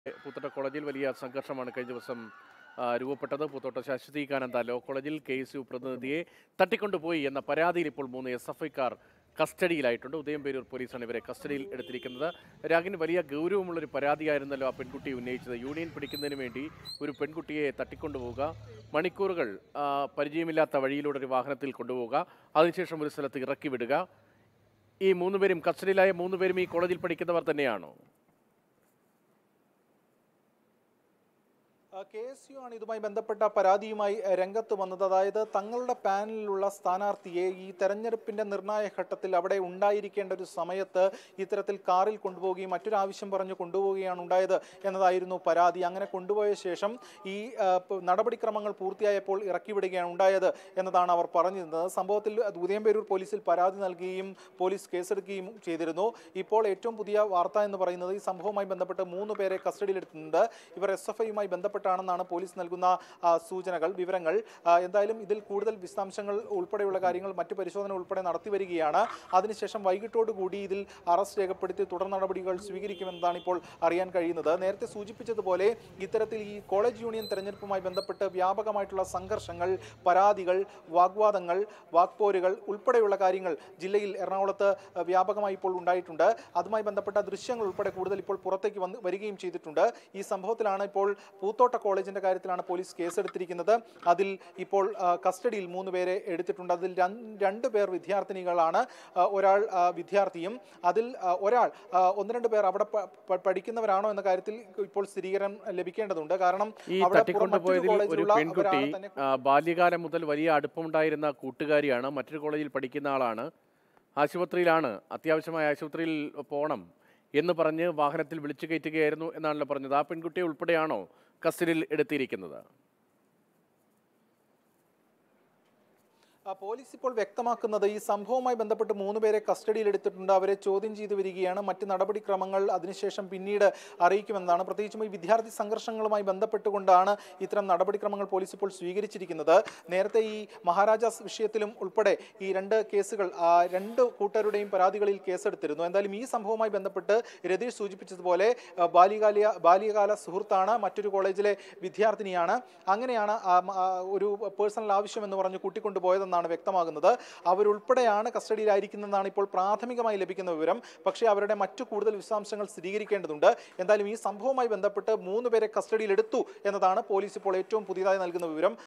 പൂത്തോട്ട കോളേജിൽ വലിയ സംഘർഷമാണ് കഴിഞ്ഞ ദിവസം ആ, രൂപപ്പെട്ടത് പൂത്തോട്ട ശാശ്വതീകാനന്ദ ലോ കോളേജിൽ കെ എസ് യു പ്രതിനിധിയെ തട്ടിക്കൊണ്ടുപോയി എന്ന പരാതിയിൽ ഇപ്പോൾ മൂന്ന് എസ് എഫ് ഐക്കാർ കസ്റ്റഡിയിലായിട്ടുണ്ട് ഉദയംപേരൂർ പോലീസാണ് ഇവരെ കസ്റ്റഡിയിൽ എടുത്തിരിക്കുന്നത് രാഗിന് വലിയ ഗൗരവമുള്ളൊരു പരാതിയായിരുന്നല്ലോ ആ പെൺകുട്ടി ഉന്നയിച്ചത് യൂണിയൻ പിടിക്കുന്നതിന് വേണ്ടി ഒരു പെൺകുട്ടിയെ തട്ടിക്കൊണ്ടുപോവുക മണിക്കൂറുകൾ ആ, പരിചയമില്ലാത്ത വഴിയിലൂടെ ഒരു വാഹനത്തിൽ കൊണ്ടുപോവുക അതിനുശേഷം ഒരു സ്ഥലത്ത് ഇറക്കി വിടുക ഈ മൂന്നുപേരും കസ്റ്റഡിയിലായ മൂന്നുപേരും ഈ കോളേജിൽ പഠിക്കുന്നവർ തന്നെയാണോ കെ എസ് യു ആണ് ഇതുമായി ബന്ധപ്പെട്ട പരാതിയുമായി അഹ്, രംഗത്ത് വന്നത് അതായത് തങ്ങളുടെ പാനലിലുള്ള സ്ഥാനാർത്ഥിയെ ഈ തെരഞ്ഞെടുപ്പിന്റെ നിർണായക ഘട്ടത്തിൽ അവിടെ ഉണ്ടായിരിക്കേണ്ട ഒരു സമയത്ത് ഇത്തരത്തിൽ കാറിൽ കൊണ്ടുപോവുകയും മറ്റൊരു ആവശ്യം പറഞ്ഞു കൊണ്ടുപോവുകയാണ് ഉണ്ടായത് എന്നതായിരുന്നു പരാതി അങ്ങനെ കൊണ്ടുപോയ ശേഷം ഈ അഹ്, പ- നടപടിക്രമങ്ങൾ പൂർത്തിയായപ്പോൾ ഇറക്കിവിടുകയാണ് ഉണ്ടായത് എന്നതാണ് അവർ പറഞ്ഞിരുന്നത് സംഭവത്തിൽ ഉദയംപേരൂർ പോലീസിൽ പരാതി നൽകുകയും പോലീസ് കേസെടുക്കുകയും ചെയ്തിരുന്നു ഇപ്പോൾ ഏറ്റവും പുതിയ വാർത്ത എന്ന് പറയുന്നത് ഈ സംഭവവുമായി ബന്ധപ്പെട്ട് മൂന്ന് പേരെ കസ്റ്റഡിയിലെടുത്തിട്ടുണ്ട് ഇവർ എസ് എഫ് ഐയുമായി ബന്ധപ്പെട്ടാണെന്നാണ് പോലീസ് നൽകുന്ന ആ, സൂചനകൾ വിവരങ്ങൾ ആ, എന്തായാലും ഇതിൽ കൂടുതൽ വിശദാംശങ്ങൾ ഉൾപ്പെടെയുള്ള കാര്യങ്ങൾ മറ്റു പരിശോധന ഉൾപ്പെടെ നടത്തി വരികയാണ് അതിനുശേഷം വൈകിട്ടോടുകൂടി ഇതിൽ അറസ്റ്റ് രേഖപ്പെടുത്തി തുടർ നടപടികൾ സ്വീകരിക്കുമെന്നതാണ് ഇപ്പോൾ അറിയാൻ കഴിയുന്നത് നേരത്തെ സൂചിപ്പിച്ചതുപോലെ ഇത്തരത്തിൽ ഈ കോളേജ് യൂണിയൻ തെരഞ്ഞെടുപ്പുമായി ബന്ധപ്പെട്ട് വ്യാപകമായിട്ടുള്ള സംഘർഷങ്ങൾ പരാതികൾ വാഗ്വാദങ്ങൾ വാക്പോരുകൾ ഉൾപ്പെടെയുള്ള കാര്യങ്ങൾ ജില്ലയിൽ എറണാകുളത്ത് അഹ്, വ്യാപകമായി ഇപ്പോൾ ഉണ്ടായിട്ടുണ്ട് അതുമായി ബന്ധപ്പെട്ട ദൃശ്യങ്ങൾ ഉൾപ്പെടെ കൂടുതൽ ഇപ്പോൾ പുറത്തേക്ക് വന്ന് വരികയും ചെയ്തിട്ടുണ്ട് ഈ സംഭവത്തിലാണ് ഇപ്പോൾ പൂത്തോട്ട കോളേജിന്റെ കാര്യത്തിലാണ് പോലീസ് കേസെടുത്തിരിക്കുന്നത് അതിൽ ഇപ്പോൾ ആ, കസ്റ്റഡിയിൽ മൂന്ന് പേരെ എടുത്തിട്ടുണ്ട് അതിൽ രൺ- രണ്ട് പേർ വിദ്യാർത്ഥിനികളാണ് ആ, ഒരാൾ ആ, വിദ്യാർത്ഥിയും അതിൽ ആ, ഒരാൾ ആ, ഒന്ന് രണ്ട് പേർ അവിടെ പ- പ- പഠിക്കുന്നവരാണോ എന്ന കാര്യത്തിൽ ഇപ്പോൾ സ്ഥിരീകരണം ലഭിക്കേണ്ടതുണ്ട് കാരണം ഈ അവിടെ പുറം മറ്റൊരു തട്ടിക്കൊണ്ടുപോയതിൽ ഒരു കോളേജിലുള്ള പെൺകുട്ടി ഒരാളെ തന്നെ ആ, ബാല്യകാലം മുതൽ വലിയ അടുപ്പമുണ്ടായിരുന്ന കൂട്ടുകാരിയാണ് മറ്റൊരു കോളേജിൽ പഠിക്കുന്ന ആളാണ് ആശുപത്രിയിലാണ് അത്യാവശ്യമായ ആശുപത്രിയിൽ പോകണം എന്ന് പറഞ്ഞ് വാഹനത്തിൽ വിളിച്ചു കയറ്റുകയായിരുന്നു എന്നാണല്ലോ പറഞ്ഞത് ആ പെൺകുട്ടിയെ ഉൾപ്പെടെയാണോ കസ്റ്റഡിയിൽ എടുത്തിരിക്കുന്നത് ആ, പോലീസ് ഇപ്പോൾ വ്യക്തമാക്കുന്നത് ഈ സംഭവവുമായി ബന്ധപ്പെട്ട് മൂന്ന് പേരെ കസ്റ്റഡിയിൽ എടുത്തിട്ടുണ്ട് അവരെ ചോദ്യം ചെയ്തു വരികയാണ് മറ്റ് നടപടിക്രമങ്ങൾ അതിനുശേഷം പിന്നീട് അറിയിക്കുമെന്നാണ് പ്രത്യേകിച്ചും ഈ വിദ്യാർത്ഥി സംഘർഷങ്ങളുമായി ബന്ധപ്പെട്ടുകൊണ്ടാണ് ഇത്തരം നടപടിക്രമങ്ങൾ പോലീസ് ഇപ്പോൾ സ്വീകരിച്ചിരിക്കുന്നത് നേരത്തെ ഈ മഹാരാജാസ് വിഷയത്തിലും ഉൾപ്പെടെ ഈ രണ്ട് കേസുകൾ ആ, രണ്ട് കൂട്ടരുടെയും പരാതികളിൽ കേസെടുത്തിരുന്നു എന്തായാലും ഈ സംഭവവുമായി ബന്ധപ്പെട്ട് രതീഷ് സൂചിപ്പിച്ചതുപോലെ ആ, ബാല്യകാലിയ ബാല്യകാല സുഹൃത്താണ് മറ്റൊരു കോളേജിലെ വിദ്യാർത്ഥിനിയാണ് അങ്ങനെയാണ് ആ, മ, ആ, ഒരു പേഴ്സണൽ ആവശ്യം എന്ന് പറഞ്ഞ് കൂട്ടിക്കൊണ്ടുപോയതെന്നാണ് വ്യക്തമാകുന്നത് അവരുൾപ്പെടെയാണ് കസ്റ്റഡിയിലായിരിക്കുന്നതെന്നാണ് ഇപ്പോൾ പ്രാഥമികമായി ലഭിക്കുന്ന വിവരം പക്ഷേ അവരുടെ മറ്റു കൂടുതൽ വിശദാംശങ്ങൾ സ്ഥിരീകരിക്കേണ്ടതുണ്ട് എന്തായാലും ഈ സംഭവവുമായി ബന്ധപ്പെട്ട് മൂന്ന് പേരെ കസ്റ്റഡിയിലെടുത്തു എന്നതാണ് പോലീസ് ഇപ്പോൾ ഏറ്റവും പുതിയതായി നൽകുന്ന വിവരം